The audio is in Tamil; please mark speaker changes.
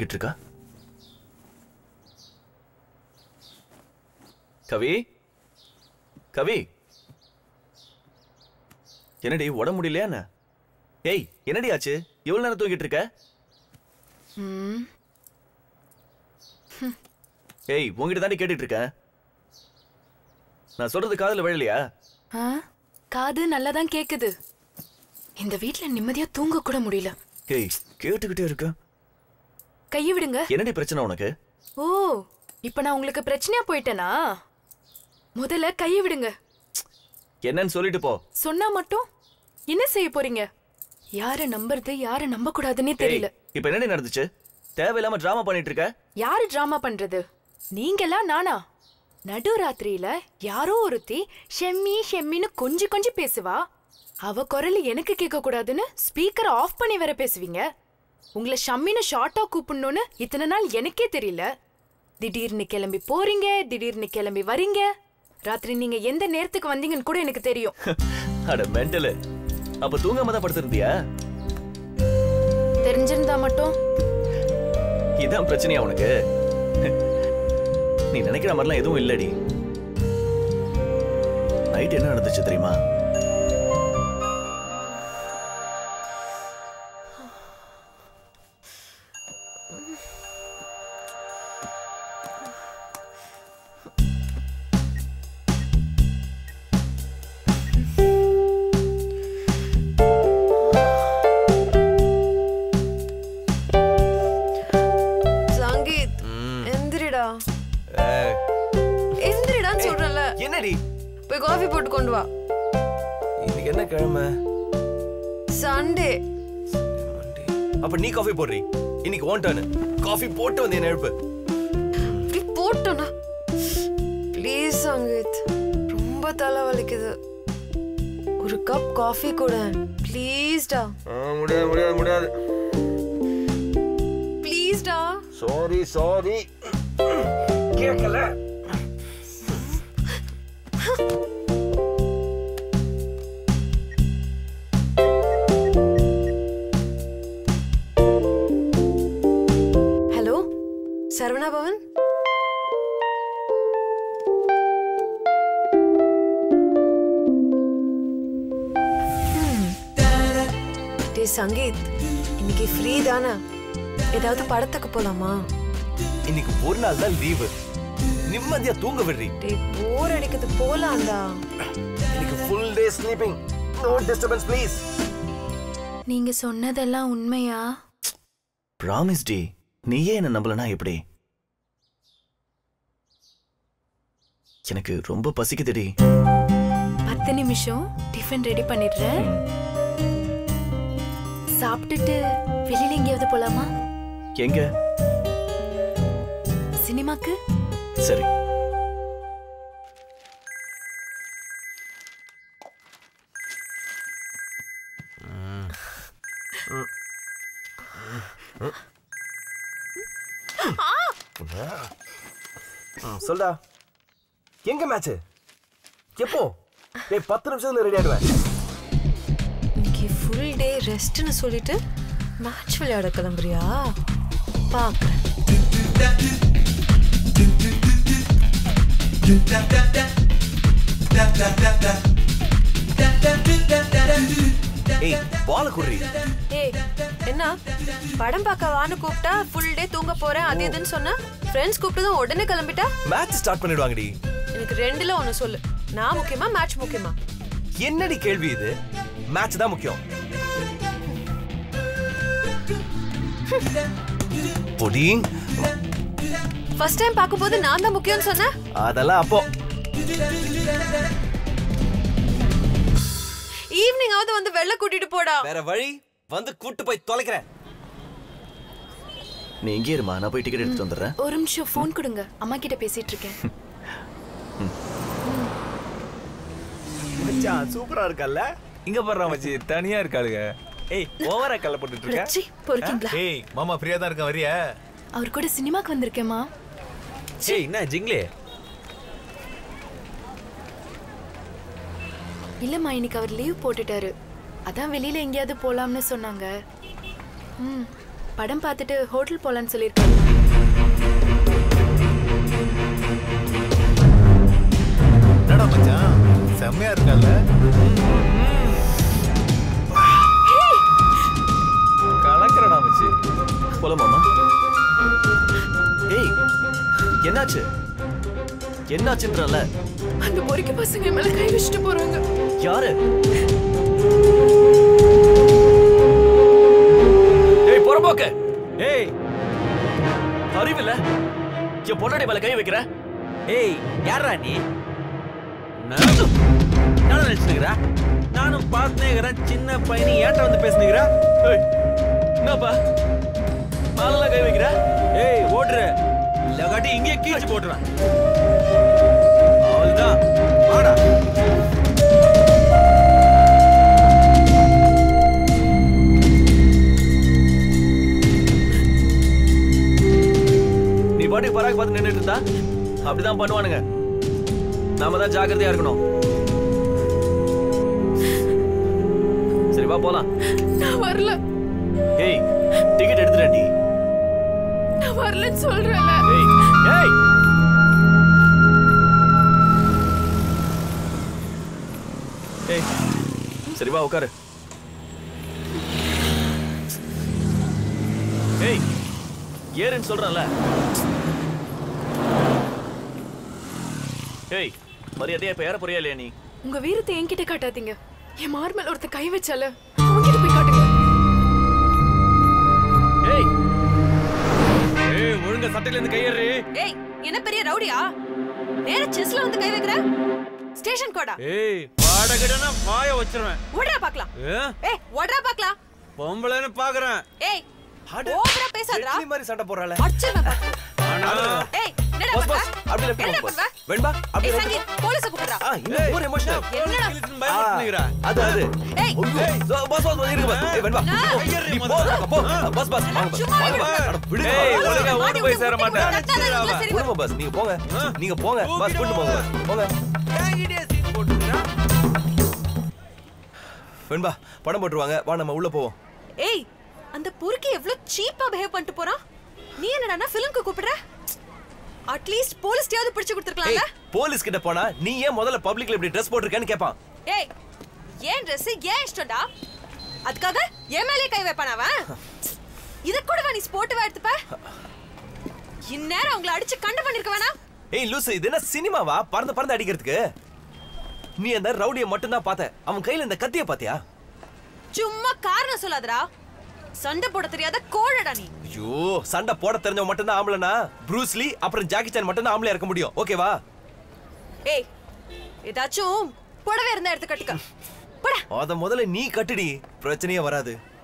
Speaker 1: தூங்கிட்டு இருக்கா கவி கவி என்னடி உடம்பு முடியலையா என்ன ஏய் என்னடி ஆச்சு எவ்வளவு நேரம் தூங்கிட்டு இருக்க
Speaker 2: ம்
Speaker 1: ஏய் உங்ககிட்ட தாண்டி கேட்டுட்டு இருக்கேன் நான் சொல்றது காதுல விழலையா
Speaker 2: ஆ காது நல்லா தான் கேக்குது இந்த வீட்ல நிம்மதியா தூங்க கூட முடியல
Speaker 1: ஏய் கேட்டுக்கிட்டே இருக்க
Speaker 2: கையை விடுங்க
Speaker 1: என்னடி பிரச்சனை உனக்கு
Speaker 2: ஓ இப்ப நான் உங்களுக்கு பிரச்சனையா போயிட்டேனா முதல்ல கையை விடுங்க
Speaker 1: என்னன்னு சொல்லிட்டு போ
Speaker 2: சொன்னா மட்டும் என்ன செய்ய போறீங்க யார நம்புறது யார நம்ப கூடாதுன்னே
Speaker 1: ஏய்
Speaker 2: தெரியல
Speaker 1: இப்போ என்னடி நடந்துச்சு தேவையில்லாம டிராமா பண்ணிட்டு இருக்க
Speaker 2: யாரு டிராமா பண்றது நீங்களா நானா நடு ராத்திரியில யாரோ ஒருத்தி ஷெம்மி ஷெம்மின்னு கொஞ்சி கொஞ்சி பேசுவா அவ குரல் எனக்கு கேட்க கூடாதுன்னு ஸ்பீக்கர் ஆஃப் பண்ணி வேற பேசுவீங்க உங்களை ஷம்மின்னு ஷார்ட்டா கூப்பிடணும்னு இத்தனை நாள் எனக்கே தெரியல திடீர்னு கிளம்பி போறீங்க திடீர்னு கிளம்பி வரீங்க ராத்திரி நீங்க எந்த நேரத்துக்கு வந்தீங்கன்னு கூட எனக்கு தெரியும்
Speaker 1: அட மென்டலு அப்ப தூங்காம தான் படுத்திருந்தியா
Speaker 2: தெரிஞ்சிருந்தா மட்டும்
Speaker 1: இதான் பிரச்சனையா உனக்கு நீ நினைக்கிற மாதிரிலாம் எதுவும் இல்லடி நைட் என்ன நடந்துச்சு தெரியுமா
Speaker 3: சங்கீத் எந்திரிடா எந்திரிடான்னு சொல்றேன்ல
Speaker 1: என்னடி
Speaker 3: போய் காஃபி போட்டு கொண்டு வா
Speaker 1: இன்னைக்கு என்ன கிழமை
Speaker 3: சண்டே
Speaker 1: அப்ப நீ காஃபி போடுறி இன்னைக்கு ஓன் டர்ன் காஃபி போட்டு வந்து என்ன எழுப்பு
Speaker 3: இப்படி போட்டோனா ப்ளீஸ் சங்கீத் ரொம்ப தலை வலிக்குது ஒரு கப் காஃபி கூட ப்ளீஸ்டா
Speaker 1: முடியாது முடியாது முடியாது
Speaker 3: ப்ளீஸ்டா
Speaker 1: சாரி சாரி கேட்கல
Speaker 3: ஹலோ சரவணா பவன் டேய் சங்கீத் இன்னைக்கு ஃப்ரீ தானே ஏதாவது படத்துக்கு போலாமா
Speaker 1: இன்னைக்கு ஒரு நாள் தான் லீவு நிம்மதியா தூங்க விடுறி
Speaker 3: டேய் போர் அடிக்குது போலாம்டா
Speaker 1: இன்னைக்கு full day sleeping no disturbance please
Speaker 2: நீங்க சொன்னதெல்லாம் உண்மையா
Speaker 1: ப்ராமிஸ் டி நீயே என்ன நம்பலனா எப்படி எனக்கு ரொம்ப பசிக்குதுடி
Speaker 2: பத்து நிமிஷம் டிஃபன் ரெடி பண்ணிடுறேன் சாப்பிட்டுட்டு வெளியில எங்கேயாவது போலாமா
Speaker 1: எங்க
Speaker 2: சினிமாக்கு
Speaker 1: சரி
Speaker 4: ம், சொல்டா எங்க மேட்ச் எப்போ டேய் பத்து நிமிஷத்துல ரெடி ஆயிடுவேன்
Speaker 3: இன்னைக்கு ஃபுல் டே ரெஸ்ட்னு சொல்லிட்டு மேட்ச் விளையாட கிளம்புறியா பாக்குறேன்
Speaker 1: ஏய் பால குடுறி
Speaker 3: ஏய் என்ன படம் பார்க்க வான்னு கூப்பிட்டா ஃபுல் டே தூங்க போறேன் அது இதுன்னு சொன்னா ஃப்ரெண்ட்ஸ் கூப்பிட்டதும் உடனே கிளம்பிட்டா
Speaker 1: மேட்ச் ஸ்டார்ட் பண்ணிடுவாங்கடி
Speaker 3: எனக்கு ரெண்டுல ஒன்னு சொல்லு நான் முக்கியமா மேட்ச் முக்கியமா
Speaker 1: என்னடி கேள்வி இது மேட்ச் தான் முக்கியம் புடிங்
Speaker 3: ஃபர்ஸ்ட் டைம் பார்க்கும்போது நான் தான் முக்கியம்னு சொன்னேன்
Speaker 1: அதெல்லாம் அப்போ
Speaker 3: ஈவினிங் ஆவது வந்து வெளில கூட்டிட்டு போடா
Speaker 4: வேற வழி வந்து கூட்டு போய் தொலைக்கிறேன்
Speaker 1: நீ இங்கே இருமா நான் போய் டிக்கெட் எடுத்து வந்துடுறேன்
Speaker 2: ஒரு நிமிஷம் ஃபோன் கொடுங்க அம்மா கிட்ட பேசிட்டு இருக்கேன்
Speaker 5: மச்சான் சூப்பரா இருக்கல்ல இங்க பாடுறா மச்சி தனியா இருக்காளுங்க ஏய் ஓவரா கல்ல போட்டுட்டு இருக்க
Speaker 2: ரச்சி பொறுக்கீங்களா
Speaker 5: ஏய் மாமா ஃப்ரீயா தான் இருக்க வரியா
Speaker 2: அவர் கூட சினிமாக்கு வந்திருக்கேம்மா
Speaker 4: ஏய் என்ன ஜிங்லே
Speaker 2: இல்லம்மா இன்னைக்கு அவர் லீவ் போட்டுட்டாரு அதான் வெளியில எங்கேயாவது போலாம்னு சொன்னாங்க ம் படம் பார்த்துட்டு ஹோட்டல் போலான்னு சொல்லியிருக்காரு
Speaker 6: என்னடா மச்சான் செம்மையா இருக்கல்ல
Speaker 5: கலக்கிறடா மச்சி
Speaker 1: போலாமாமா ஏய் என்னாச்சு என்னாச்சுன்றல
Speaker 2: அந்த பொறுக்கி பசங்க மேல கை வச்சுட்டு போறாங்க
Speaker 1: யாரு ஏய் புறம்போக்கு
Speaker 5: ஏய்
Speaker 1: அறிவில்ல என் பொண்டாடி மேல கை வைக்கிற
Speaker 5: ஏய் யாரா நீ நான் என்ன நினைச்சுக்கிறா நானும் பார்த்துனேங்கிறேன் சின்ன பையனி ஏன்ட்ட வந்து பேசுனீங்களா
Speaker 1: ஏய் என்னப்பா மேலாம் கை வைக்கிற
Speaker 5: ஏய் ஓடுற இல்லகாட்டி இங்கேயே கீழ்ச்சி போட்டுருவேன் அவள்தான் வாடா
Speaker 1: நீ பாட்டுக்கு பராக் பார்த்து நின்னுட்டு இருந்தா அப்படிதான் பண்ணுவானுங்க நாம தான் ஜாக்கிரதையா இருக்கணும் சரி வா போலாம்
Speaker 2: நான் வரல
Speaker 1: ஏய் டிக்கெட் எடுத்துட்டேன்டி
Speaker 2: நான் வரலன்னு சொல்றேன்ல
Speaker 1: ஏய் ஏய் ஏய் சரி வா உட்காரு ஏய் ஏறுன்னு சொல்றேன்ல ஏய் மரியாதையா இப்ப ஏற போறியா இல்லையா நீ
Speaker 2: உங்க வீரத்தை என்கிட்ட காட்டாதீங்க என் மார் மேல ஒருத்த கை வச்சால அவங்கிட்ட போய் காட்டுங்க
Speaker 1: ஏய்
Speaker 5: ஏய் ஒழுங்கா சட்டையில இருந்து கையேறு
Speaker 3: ஏய் என்ன பெரிய ரவுடியா நேர செஸ்ல வந்து கை வைக்கிற ஸ்டேஷன் கோடா
Speaker 5: ஏய் பாடகடனா வாய வச்சிருவேன்
Speaker 3: ஓடுறா பார்க்கலாம்
Speaker 5: ஏ?
Speaker 3: ஏய் ஓடுறா பார்க்கலாம்
Speaker 5: பொம்பளைன்னு பாக்குறேன்
Speaker 3: ஏய் ஓவரா பேசாதடா
Speaker 1: வெற்றி மாதிரி சண்டை போறாளே
Speaker 3: அடிச்சிருவேன் பாத்து.
Speaker 5: ஆனா
Speaker 3: ஏய் என்னடா
Speaker 1: பாஸ்
Speaker 3: பண்ற
Speaker 1: பாஸ் அப்படி லெஃப்ட்
Speaker 3: என்னடா
Speaker 1: பாஸ்
Speaker 3: பண்ற
Speaker 1: வெண்பா அப்படி
Speaker 3: ஏய்
Speaker 1: left
Speaker 3: சங்கி போலீஸ கூப்பிடுறா
Speaker 1: ஆ இன்னும் ஓவர் எமோஷனல்
Speaker 3: என்னடா
Speaker 5: கிழிச்சுன்னு பயமுறுத்துனீங்கடா.
Speaker 1: அது அது
Speaker 3: ஏய்.
Speaker 1: ஐயோ, பாஸ் பாஸ் வந்து இருக்கு பாஸ் ஏய் வெண்பா
Speaker 3: நான்.
Speaker 1: போ. நீ போ போ பாஸ் பாஸ் வாங்க பாஸ்
Speaker 3: சும்மா
Speaker 1: வாங்க
Speaker 3: இரு.
Speaker 1: பாஸ் அட, விடுங்க
Speaker 5: ஏய்
Speaker 1: பாஸ்.
Speaker 5: ஒழுங்கா ஓடி போய் சேர மாட்டேன்
Speaker 3: கத்தாதீங்களா, சரி
Speaker 1: விடுங்க பாஸ் நீங்க போங்க நீங்க போங்க பாஸ் கூட்டு போங்க பாஸ் போங்க
Speaker 5: என்கிட்டயே சீன் போட்டுக்கிறா
Speaker 1: வெண்பா படம் போட்டுருவாங்க வா நம்ம உள்ள போவோம்
Speaker 3: ஏய் அந்த பொறுக்கி எவ்வளவு சீப்பா பிஹேவ் பண்ணிட்டு போறான் நீ என்னடா ஃபிலிம்க்கு கூப்பிடுற அட்லீஸ்ட் போலீஸ்டையாவது பிடிச்சு கொடுத்துருக்கலாம்ல
Speaker 1: ஏய் போலீஸ் கிட்ட போனா நீ ஏன் முதல்ல பப்ளிக்ல இப்படி ட்ரெஸ் போட்டிருக்கேன்னு கேட்பான்
Speaker 3: ஏய் ஏன் ட்ரெஸ் ஏன் இஷ்டம்டா அதுக்காக என் மேலே கை வைப்பான் அவன் இத கூட நீ ஸ்போர்ட்டிவா எடுத்துப்ப இந்நேரம் அவங்கள அடிச்சு கண்டு பண்ணிருக்க வேணாம்
Speaker 1: ஏய் லூசு இது என்ன சினிமாவா பறந்து பறந்து அடிக்கிறதுக்கு நீ அந்த ரவுடியை மட்டும்தான் பார்த்த அவன் கையில இந்த கத்திய பாத்தியா
Speaker 3: சும்மா காரணம் சொல்லாதடா சண்டை போட தெரியாத கோழடா நீ
Speaker 1: ஐயோ சண்டை போட தெரிஞ்சவன் மட்டும்தான் ஆம்பளனா ப்ரூஸ்லி அப்புறம் ஜாக்கி சான் மட்டும்தான் ஆம்பளையா இருக்க முடியும் ஓகேவா
Speaker 3: ஏய் ஏதாச்சும் புடவை இருந்தா எடுத்து கட்டுக்க போடா
Speaker 1: அத முதல்ல நீ கட்டுடி பிரச்சனையே வராது